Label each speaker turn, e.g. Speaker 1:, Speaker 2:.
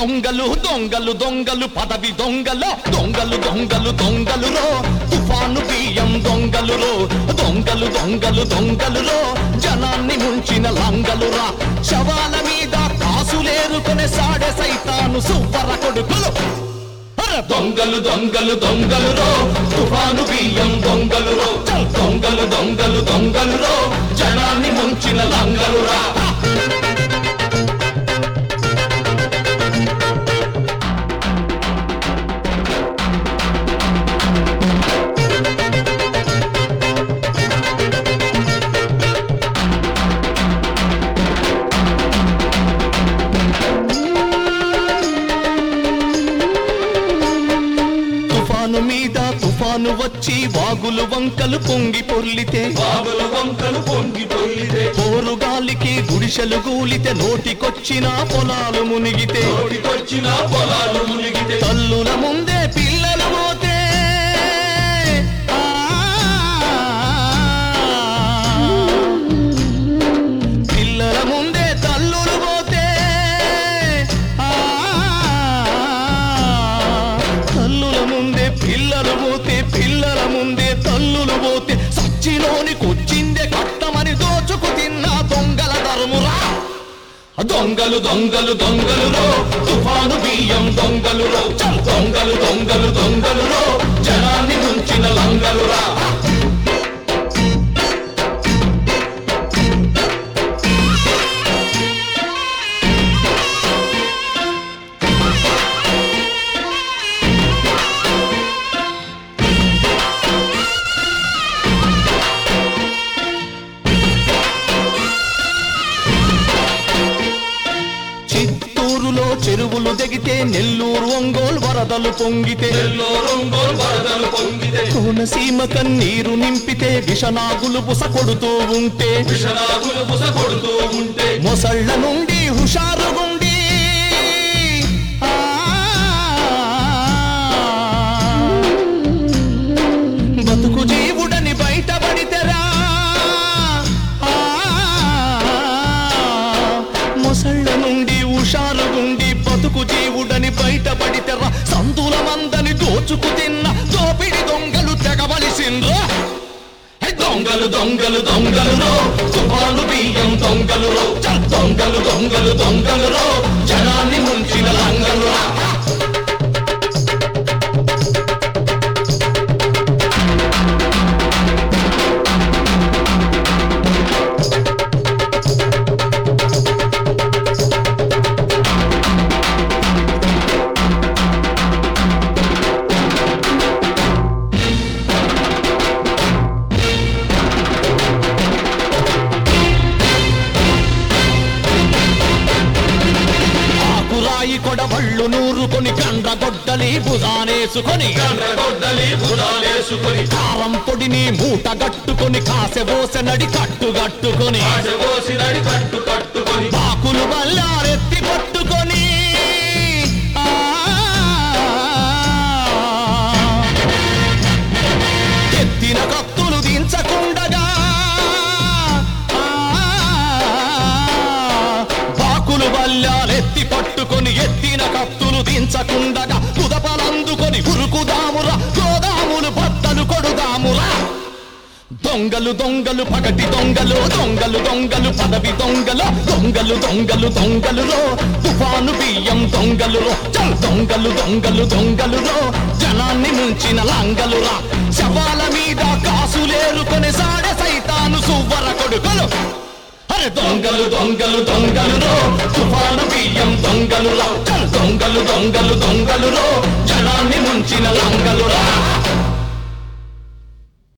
Speaker 1: దొంగలు దొంగలు దొంగలు పదవి దొంగలు దొంగలు దొంగలు దొంగలు రో తుఫాను బియ్యం దొంగలు రో దొంగలు దొంగలు దొంగలు రో జనాన్ని ముంచిన లంగలు రా శవాల మీద కాసులేరుకొనే సాడే సైతాను సువ్వర కొడుకులు అర దొంగలు దొంగలు దొంగలు రో తుఫాను బియ్యం దొంగలు రో చల్ దొంగలు దొంగలు దొంగలు రో జనాన్ని ముంచిన లంగలు రా తుఫాను మీద తుఫాను వచ్చి వాగులు వంకలు పొంగి పొర్లితే
Speaker 2: బాబుల వంకలు పొంగి పొల్లిదే
Speaker 1: పోరుగాలికి గుడిసెలు గూలితే నోటికొచ్చిన పొలాలు మునిగితే
Speaker 2: నోటికొచ్చిన పొలాలు మునిగితే
Speaker 1: తల్లుల ముందే పిల్లలు పోతే ఆ, పిల్లల ముందే తల్లులు పోతే ఆ, తల్లుల ముందే పిల్లలు పోతే పిల్లల ముందే తల్లులు పోతే సచ్చిలోనికొచ్చిందే కట్టమని దోచుకు తిన్న దొంగల ధర్మురా దొంగలు దొంగలు దొంగలు రో తుఫాను బియ్యం దొంగలు రో చల్ దొంగలు దొంగలు దొంగలు రో జనాన్ని ముంచిన లంగలు రా చిత్తూరులో చెరువులు దిగితే నెల్లూరు ఒంగోలు వరదలు పొంగితే
Speaker 2: ఎల్లో రంగోలు వరదలు పొంగితే
Speaker 1: కోనసీమ కన్నీరు నింపితే విషనాగులు బుస కొడుతూ ఉంటే
Speaker 2: విషనాగులు బుస కొడుతూ ఉంటే
Speaker 1: మొసళ్ళ నుండి హుషారుగుండి ఆ, బతుకు జీవుడని బయటపడితేరా ఆ, మొసళ్ళ నుండి హుషారుగుండి బతుకు జీవుడని బయటపడితేరా సంతుల మందని దోచుకు తిన్న దోపిడి దొంగలు తెగవలసిండ్రా హే దొంగలు దొంగలు దొంగలు రో తుఫాను బియ్యం దొంగలు రో చల్ దొంగలు దొంగలు దొంగలు రో జనాన్ని ముంచిన లంగలు రా ఆకురాయి కొడవళ్ళు నూరుకొని కండ్రగొడ్డలి భుజానేసుకొని
Speaker 2: గొడ్డలి భుజాలేసుకొని
Speaker 1: కారం పొడిని మూట గట్టుకొని కాసెబోసె నడి కట్టుగట్టుకొని
Speaker 2: ఆశపోసినడి కట్టు కట్టుకొని
Speaker 1: బాకులు బల్లారెత్తి పట్టుకొని ఆ, ఎత్తిన కత్తులు దించకుండగా ఆ, బాకులు బల్లాలెత్తి పట్టుకొని ఎత్తిన కత్తులు దించకుండగా కుదపలందుకొని ఉరుకుదామురా గోదాములు బద్దలు కొడుదామురా దొంగలు దొంగలు పగటి దొంగలు దొంగలు దొంగలు పదవి దొంగలు దొంగలు దొంగలు దొంగలు రో తుఫాను బియ్యం దొంగలు రో చల్ దొంగలు దొంగలు దొంగలు రో జనాన్ని ముంచిన లంగలు రా శవాల మీద కాసులేరుకొని సాడే సైతాను సువ్వర కొడుకులు అరే దొంగలు దొంగలు దొంగలు రో తుఫాను బియ్యం దొంగలు రా చల్ దొంగలు దొంగలు దొంగలు రో జనాన్ని ముంచిన లంగలు రా